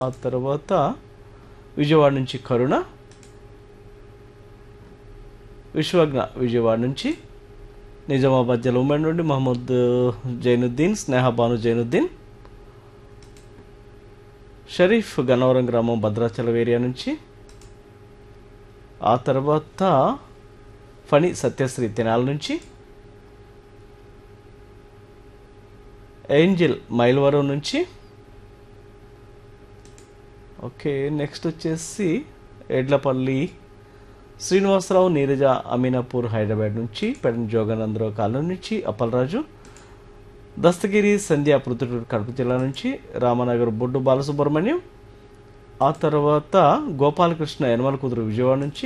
ఆ తర్వాత విజయవాడ నుంచి కరుణ విశ్వజ్ఞ విజయవాడ నుంచి నిజామాబాద్ జిల్లా ఉమెన్ నుండి మహమ్మద్ జైనుద్దీన్ స్నేహ భాను జైనుద్దీన్ షరీఫ్ గన్నవరం గ్రామం భద్రాచలం ఏరియా నుంచి ఆ తర్వాత ఫణి సత్యశ్రీ తెనాల నుంచి ఏంజిల్ మైలవరం నుంచి ఓకే నెక్స్ట్ వచ్చేసి ఎడ్లపల్లి శ్రీనివాసరావు నీరజ అమీనాపూర్ హైదరాబాద్ నుంచి పెడన్ జోగానందరావు కాలనీ నుంచి అప్పలరాజు దస్తగిరి సంధ్య పృథ్వీ కడప జిల్లా నుంచి రామనగర్ బొడ్డు బాలసుబ్రహ్మణ్యం ఆ తర్వాత గోపాలకృష్ణ యనమల కుదురు విజయవాడ నుంచి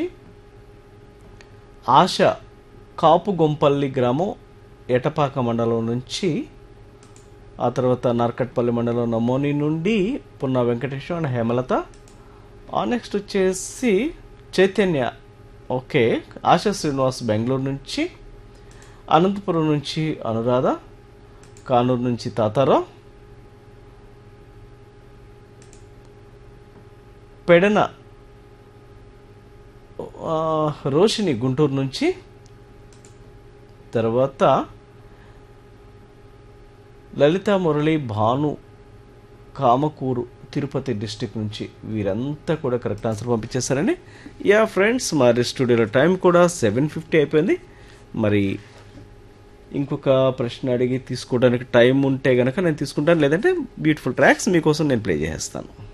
ఆశ కాపుగొంపల్లి గ్రామం ఎటపాక మండలం నుంచి ఆ తర్వాత నార్కట్పల్లి మండలం నమోని నుండి పున్న వెంకటేశ్వర అండ్ హేమలత ఆ నెక్స్ట్ వచ్చేసి చైతన్య ఓకే ఆశా శ్రీనివాస్ బెంగళూరు నుంచి అనంతపురం నుంచి అనురాధ కానూరు నుంచి తాతారావు పెడన ఆ, రోషిని గుంటూరు నుంచి తర్వాత లలిత మురళి భాను కామకూరు తిరుపతి డిస్టిక్ నుంచి వీరంతా కూడా కరెక్ట్ ఆన్సర్ పంపించేశారండి యా ఫ్రెండ్స్ మరి స్టూడియోలో టైం కూడా సెవెన్ ఫిఫ్టీ అయిపోయింది మరి ఇంకొక ప్రశ్న అడిగి తీసుకోవడానికి టైం ఉంటే గనక నేను తీసుకుంటాను లేదంటే బ్యూటిఫుల్ ట్రాక్స్ మీకోసం నేను ప్లే చేసేస్తాను